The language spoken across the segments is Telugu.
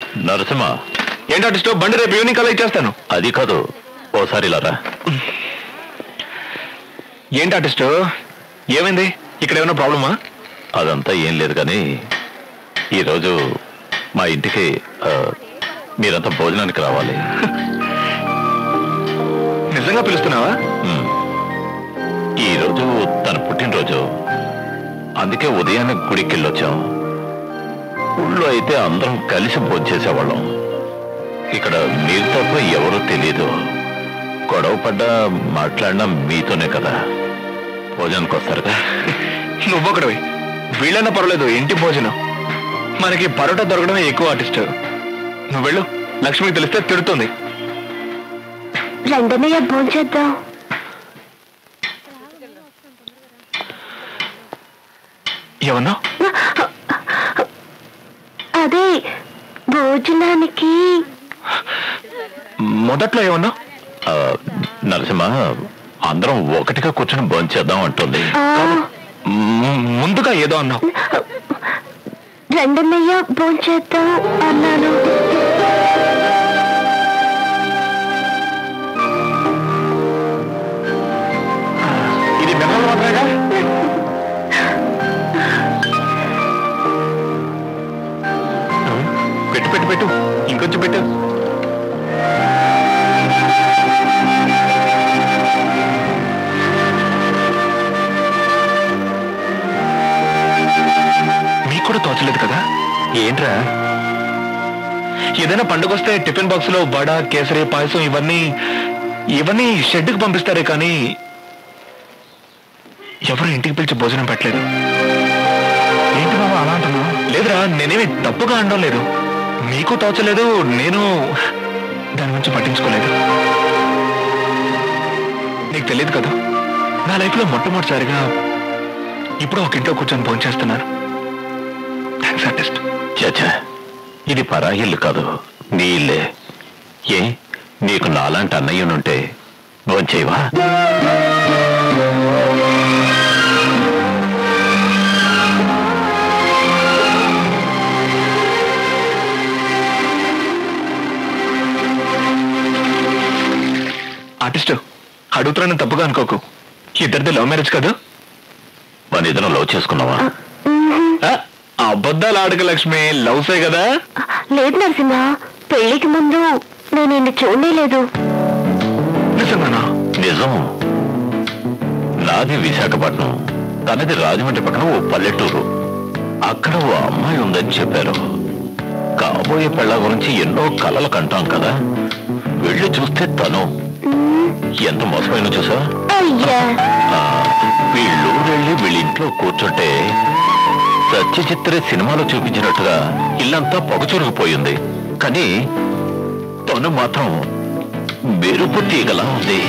నరసింహ ఏంటి ఆర్టిస్ట్ బండి రేపు ఈవినింగ్ కల్లా ఇచ్చేస్తాను అది కాదు ఓసారి ఇలా రా ఏంటి ఆర్టిస్ట్ ఏమైంది ఇక్కడ ఏమైనా ప్రాబ్లమా అదంతా ఏం లేదు కానీ ఈరోజు మా ఇంటికి ఆ, మీరంతా భోజనానికి రావాలి నిజంగా పిలుస్తున్నావా ఉమ్. ఈరోజు తన పుట్టినరోజు అందుకే ఉదయాన్నే గుడికి వెళ్ళొచ్చాం ఊళ్ళో అయితే అందరం కలిసి భోంచేసేవాళ్ళం ఇక్కడ మీరు తప్ప ఎవరూ తెలియదు గొడవ పడ్డా మాట్లాడినా మీతోనే కదా భోజనానికి వస్తారుగా నువ్వొకడివి వీళ్ళైనా పర్వాలేదు ఇంటి భోజనం మనకి పరోటా దొరకడమే ఎక్కువ ఆర్టిస్ట్ నువ్వు వెళ్ళు లక్ష్మికి తెలిస్తే తిడుతుంది రండన్నయ్య భోంచేద్దాం ఏమన్నా అదే భోజనానికి మొదట్లో ఏమన్నా ఆ, నరసింహ అందరం ఒకటిగా కూర్చొని భోంచేద్దాం అంటుంది ఆ, మ్, ముందుగా ఏదో అన్నావు రండన్నయ్య భోంచేద్దాం అన్నాను ఇది మిమ్మల్ని మాత్రమేగా పెట్టు పెట్టు పెట్టు ఇంకొంచెం పెట్టు మీకు కూడా తోచలేదు కదా ఏంట్రా ఏదైనా పండుగ వస్తే టిఫిన్ బాక్స్ లో వడ కేసరి పాయసం ఇవన్నీ ఇవన్నీ షెడ్కి పంపిస్తారే కానీ ఎవరు ఇంటికి పిలిచి భోజనం పెట్టలేదు ఏంటి బాబు అలా అంటున్నావు లేదురా నేనేమి తప్పుగా అనడం లేదు మీకు తోచలేదు నేను దాని గురించి పట్టించుకోలేదు నీకు తెలియదు కదా నా లైఫ్లో మొట్టమొదటిసారిగా ఇప్పుడు ఒక ఇంట్లో కూర్చొని భోజనం చేస్తున్నాను థ్యాంక్స్ ఆర్టిస్ట్ చచ్చా ఇది పరా ఇల్లు కాదు నీ ఇల్లే ఏ నీకు నాలాంటి అన్నయ్యనుంటే భోంచేవా ఆర్టిస్ట్ అడుగుతున్నాను తప్పుగా అనుకోకు ఇద్దరిది లవ్ మ్యారేజ్ కదా మన ఇద్దరం లవ్ చేసుకున్నావా ఆ, అబద్ధాలు ఆడక లక్ష్మి లవ్సే కదా లేదు నరసింహ పెళ్లికి ముందు నేను నిన్ను చూడనే లేదు నిజంగానా నిజం నాది విశాఖపట్నం తనది రాజమండ్రి పక్కన ఓ పల్లెటూరు అక్కడ ఓ అమ్మాయి ఉందని చెప్పారు కాబోయే పెళ్ళ గురించి ఎన్నో కలలు కంటాం కదా వెళ్ళి చూస్తే తను ఎంత మోసమైన చూసా అయ్యా వీళ్ళు వెళ్ళి వీళ్ళ ఇంట్లో కూర్చుంటే సత్య చిత్రే సినిమాలో చూపించినట్టుగా ఇల్లంతా పొగచురుకుపోయింది కానీ తను మాత్రం మెరుపు తీగలా ఉంది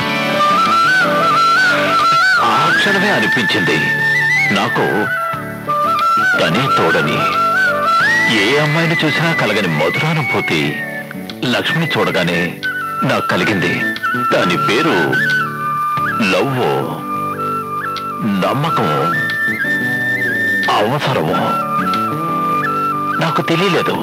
ఆ క్షణమే అనిపించింది నాకు తనే తోడని ఏ అమ్మాయిని చూసినా కలగని మధురానుభూతి లక్ష్మిని చూడగానే నాకు కలిగింది దాని పేరు లవ్ నమ్మకం అవసరము నాకు తెలియలేదు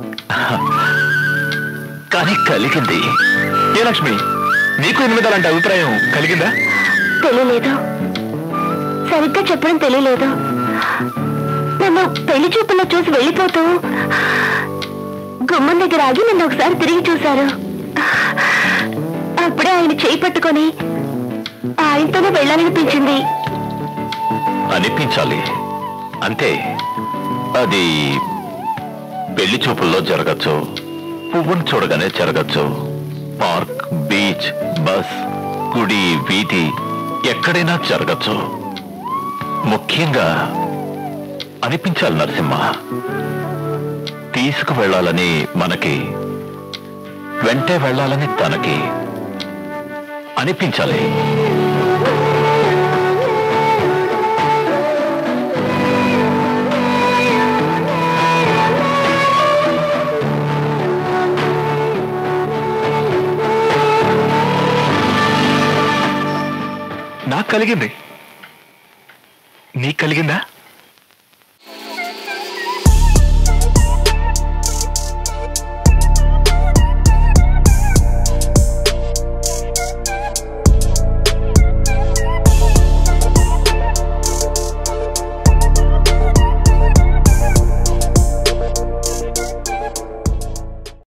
కానీ కలిగింది ఏ లక్ష్మి నీకు ఎనిమిది అలాంటి అభిప్రాయం కలిగిందా తెలియలేదు సరిగ్గా చెప్పడం తెలియలేదు నన్ను పెళ్లి చూపుల్లో చూసి వెళ్ళిపోతూ గుమ్మం దగ్గర ఆగి నన్ను ఒకసారి తిరిగి చూశారు అప్పుడే ఆయన చేయి పట్టుకొని ఆయనతోనే వెళ్ళాలనిపించింది అనిపించాలి అంతే అది పెళ్లి చూపుల్లో జరగచ్చు పువ్వును చూడగానే జరగచ్చు పార్క్ బీచ్ బస్ గుడి వీధి ఎక్కడైనా జరగచ్చు ముఖ్యంగా అనిపించాలి నరసింహ తీసుకు వెళ్ళాలని మనకి వెంటే వెళ్ళాలని తనకి అనిపించాలి నాకు కలిగింది నీకు కలిగిందా